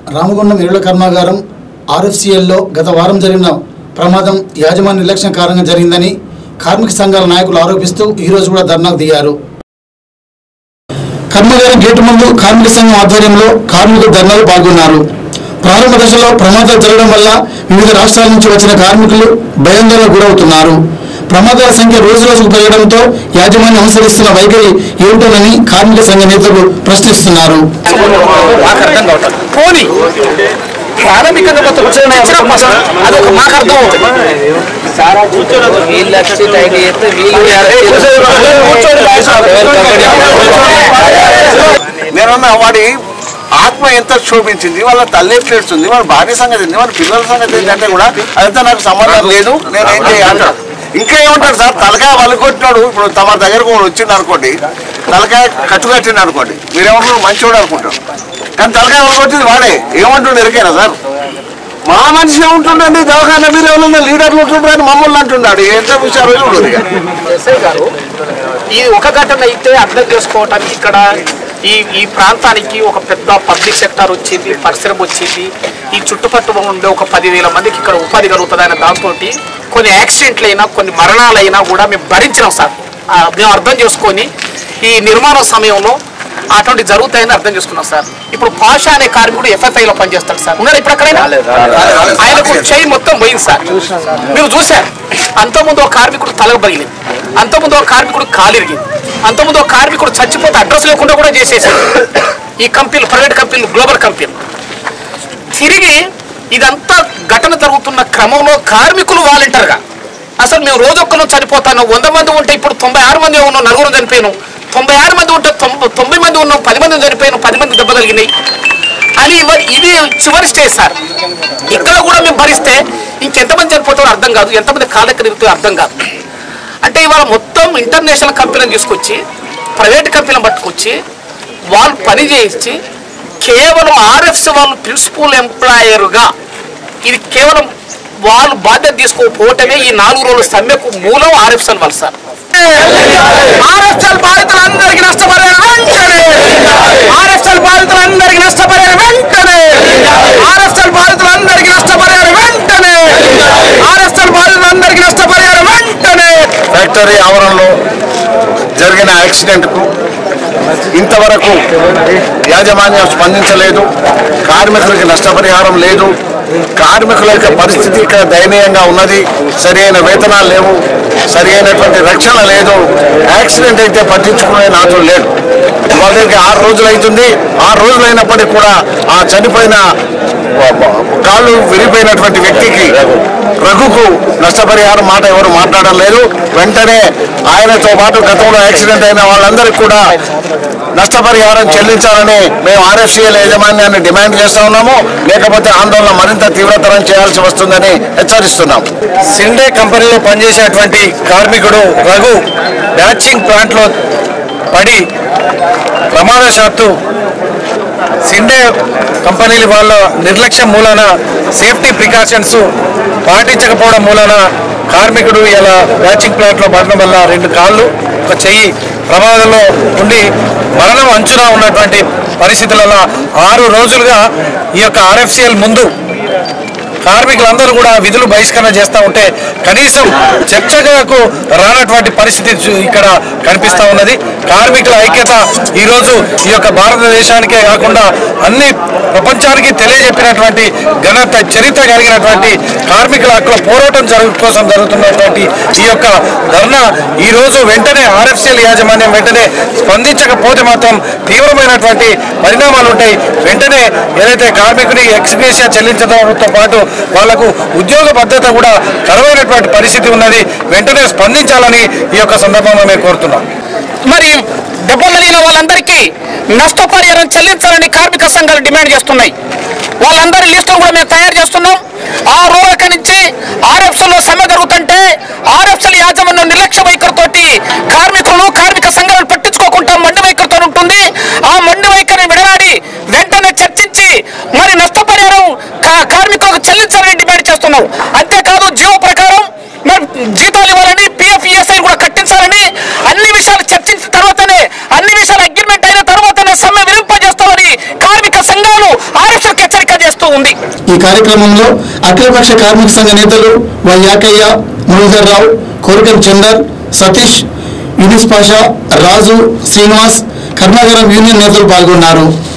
రామగుండం ఎరువుల కర్మాగారం ఆర్ఎఫ్సిఎల్లో గత వారం జరిగిన ప్రమాదం యాజమాన్య నిర్లక్ష్యం కారణంగా జరిగిందని కార్మిక సంఘాల నాయకులు ఆరోపిస్తూ ఈ రోజు కూడా ధర్నాకు దిగారు కర్మాగారం గేటు ముందు కార్మిక సంఘం ఆధ్వర్యంలో కార్మికులు ధర్నాలు పాల్గొన్నారు ప్రారంభ దశలో ప్రమాదాలు జరగడం వల్ల వివిధ రాష్ట్రాల నుంచి వచ్చిన కార్మికులు భయాందోళనకు గురవుతున్నారు ప్రమాదాల సంఖ్య రోజు రోజుకు పెరగడంతో యాజమాన్యం అనుసరిస్తున్న వైఖరి ఏమిటోనని కార్మిక సంఘ నేతలు ప్రశ్నిస్తున్నారు మాకు అర్థం కావట్లేదు పోనీ ప్రాథమికంగా మొత్తం వచ్చిన ఫస్ట్ అదొక మాకు అర్థం అవుతుంది వీళ్ళు వచ్చి టైట్ చేస్తే వీళ్ళు నేనన్నా వాడి ఆత్మ ఎంత శోభించింది వాళ్ళ తల్లి ఎట్లా ఏడుస్తుంది వాళ్ళ భార్య సంగతి ఏంది వాళ్ళ పిల్లల సంగతి ఏంటంటే కూడా అదంతా నాకు సంబంధం లేదు నేను ఏం చేయాలి ఇంకా ఏమంటాడు సార్ తలకాయ వాళ్ళు కొట్టినాడు ఇప్పుడు తమ దగ్గరకు వాడు వచ్చింది అనుకోండి తలకాయ కట్టు కట్టింది అనుకోండి మీరేమంటారు మంచివాడు అనుకుంటారు కానీ తలకాయ వాళ్ళు కొట్టింది వాడే ఏమంటుండే ఎరికేనా సార్ మా మనిషి ఉంటుండండి దవాఖాన మీరు ఎవరైనా లీడర్లు ఉంటుండ్రు అని మమ్మల్ని అంటున్నాడు ఎంత విషయాలు ఉండదు ఇక ఎస్ఐ గారు ఇది ఒక ఘటన అయితే అర్థం చేసుకోవటానికి ఇక్కడ ఈ ఈ ప్రాంతానికి ఒక పెద్ద పబ్లిక్ సెక్టర్ వచ్చింది పరిశ్రమ వచ్చింది ఈ చుట్టుపక్కల ఉండే ఒక పదివేల మందికి ఇక్కడ ఉపాధి కలుగుతుంది అనే దాంతో కొన్ని యాక్సిడెంట్లు అయినా కొన్ని మరణాలైనా కూడా మేము భరించినాం సార్ ఆ, మేము అర్థం చేసుకొని ఈ నిర్మాణ సమయంలో అటువంటి జరుగుతాయని అర్థం చేసుకున్నాం సార్ ఇప్పుడు పాషా అనే కార్మికుడు ఎఫ్ఎఫ్ఐలో పనిచేస్తాడు సార్ ఉన్నారు ఇప్పుడు ఎక్కడైనా ఆయనకు చెయ్యి మొత్తం పోయింది సార్ మీరు చూశారు అంతకుముందు ఒక కార్మికుడు తలకు పగిలింది అంతకుముందు ఒక కార్మికుడు కాలిరిగింది అంతకుముందు ఒక కార్మికుడు చచ్చిపోతే అడ్రస్ లేకుండా కూడా చేసేసాడు ఈ కంపెనీలు ప్రైవేట్ కంపెనీలు గ్లోబల్ కంపెనీలు తిరిగి ఇదంతా ఘటన జరుగుతున్న క్రమంలో కార్మికులు వాలంటీర్గా అసలు మేము రోజొక్కరు చనిపోతాను వంద మంది ఉంటే ఇప్పుడు తొంభై ఆరు మంది ఉన్నాం నలుగురు చనిపోయాను తొంభై ఆరు మంది ఉంటే తొంభై తొంభై మంది ఉన్నాం పది మంది చనిపోయాను పది మంది దెబ్బ తగిలినాయి అని ఇవ- ఇది చివరి స్టేజ్ సార్ ఇక్కడ కూడా మేము భరిస్తే ఇంకెంతమంది చనిపోతారో అర్థం కాదు ఎంతమంది కాళ్ళకి ఇరుగుతాయో అర్థం కాదు అంటే ఇవాళ మొత్తం ఇంటర్నేషనల్ కంపెనీని తీసుకొచ్చి ప్రైవేట్ కంపెనీని పట్టుకొచ్చి వాళ్ళు పని చేయించి కేవలం ఆర్ఎఫ్సి వాళ్ళు ప్రిన్సిపల్ ఎంప్లాయర్గా ఇది కేవలం వాళ్ళు బాధ్యత తీసుకోకపోవటమే ఈ నాలుగు రోజుల సమ్మెకు మూలం ఆర్ఎఫ్ఎల్ వాళ్ళు సార్ ఆర్ఎఫ్ఎల్ బాధితులందరికీ నష్టపరిహారం వెంటనే ఆర్ఎఫ్ఎల్ బాధితులందరికీ నష్టపరిహారం వెంటనే ఆర్ఎఫ్ఎల్ బాధితులందరికీ నష్టపరిహారం వెంటనే ఆర్ఎఫ్ఎల్ బాధితులందరికీ నష్టపరిహారం వెంటనే ఫ్యాక్టరీ ఆవరణలో జరిగిన యాక్సిడెంట్కు ఇంతవరకు యాజమాన్యం స్పందించలేదు కార్మికులకి నష్టపరిహారం లేదు కార్మికుల యొక్క పరిస్థితి ఇక్కడ దయనీయంగా ఉన్నది సరైన వేతనాలు లేవు సరి అయినటువంటి రక్షణ లేదు యాక్సిడెంట్ అయితే పట్టించుకునే నాతో లేడు వాళ్ళకి ఆరు రోజులు అవుతుంది ఆరు రోజులు అయినప్పటికీ కూడా ఆ చనిపోయిన కాళ్ళు విరిగిపోయినటువంటి వ్యక్తికి రఘుకు నష్టపరిహారం మాట ఎవరు మాట్లాడడం లేదు వెంటనే ఆయనతో పాటు గతంలో యాక్సిడెంట్ అయిన వాళ్ళందరికీ కూడా నష్టపరిహారం చెల్లించాలని మేము ఆర్ఎఫ్సిఎల్ యాజమాన్యాన్ని డిమాండ్ చేస్తా ఉన్నాము లేకపోతే ఆందోళన మరింత తీవ్రతరం చేయాల్సి వస్తుందని హెచ్చరిస్తున్నాం సిండే కంపెనీలో పనిచేసేటువంటి కార్మికుడు రఘు బ్యాచింగ్ ప్లాంట్లో పడి ప్రమాదశాత్తు సిండే కంపెనీల వాళ్ళ నిర్లక్ష్యం మూలన సేఫ్టీ ప్రికాషన్స్ పాటించకపోవడం మూలన కార్మికుడు ఇలా బ్యాచింగ్ ప్లాంట్లో పడడం వల్ల రెండు కాళ్ళు ఒక చెయ్యి ప్రమాదంలో ఉండి మరణం అంచున ఉన్నటువంటి పరిస్థితులలో ఆరు రోజులుగా ఈ యొక్క ఆర్ఎఫ్సిఎల్ ముందు కార్మికులందరూ కూడా విధులు బహిష్కరణ చేస్తూ ఉంటే కనీసం చర్చకు రానటువంటి పరిస్థితి చూ- ఇక్కడ కనిపిస్తూ ఉన్నది కార్మికుల ఐక్యత ఈరోజు ఈ యొక్క భారతదేశానికే కాకుండా అన్ని ప్రపంచానికి తెలియజెప్పినటువంటి ఘనత చరిత్ర కలిగినటువంటి కార్మికుల హక్కుల పోరాటం జరుగు కోసం జరుగుతున్నటువంటి ఈ యొక్క ధర్నా ఈ రోజు వెంటనే ఆర్ఎఫ్సిఎల్ యాజమాన్యం వెంటనే స్పందించకపోతే మాత్రం తీవ్రమైనటువంటి పరిణామాలు ఉంటాయి వెంటనే ఏదైతే కార్మికుని ఎక్స్గ్రేషియా చెల్లించడంతో పాటు వాళ్లకు ఉద్యోగ భద్రత కూడా కరువైనటువంటి పరిస్థితి ఉన్నది వెంటనే స్పందించాలని ఈ యొక్క సందర్భంలో మేము కోరుతున్నాం మరి దెబ్బలు తగిలిన వాళ్ళందరికీ నష్టపరిహారం చెల్లించాలని కార్మిక సంఘాలు డిమాండ్ చేస్తున్నాయి వాళ్ళందరి లిస్టును కూడా మేము తయారు చేస్తున్నాం ఆ రోజుల నుంచి ఆర్ఎఫ్ఎల్లో సమ్మె జరుగుతుంటే ఆర్ఎఫ్ఎల్ యాజమాన్యం నిర్లక్ష్య వైఖరితోటి కార్మికులను కార్మిక సంఘాలను పట్టించుకోకుండా మండి వైఖరితో ఉంటుంది ఆ మండి వైఖరిని విడనాడి వెంటనే చర్చించి మరి నష్టపరిహారం కా- కార్మికులకు చెల్లించాలని డిమాండ్ చేస్తున్నాం అంతేకాదు జీవో ప్రకారం మరి జీతాలు ఇవ్వాలని పిఎఫ్ ఈఎస్ఐ కూడా కట్టించాలని అన్ని విషయాలు చర్చించిన తర్వాతనే అన్ని విషయాలు అగ్రిమెంట్ అయిన తర్వాతనే సమ్మె విరింపజేస్తామని కార్మిక సంఘాలు ఆర్ఎఫ్ఎల్కి హెచ్చరిక ఉంది ఈ కార్యక్రమంలో అఖిలపక్ష కార్మిక సంఘ నేతలు వై యాకయ్య మురళీధర్ రావు కోరికం చందర్ సతీష్ యూనిస్ పాషా రాజు శ్రీనివాస్ కర్ణాగరం యూనియన్ నేతలు పాల్గొన్నారు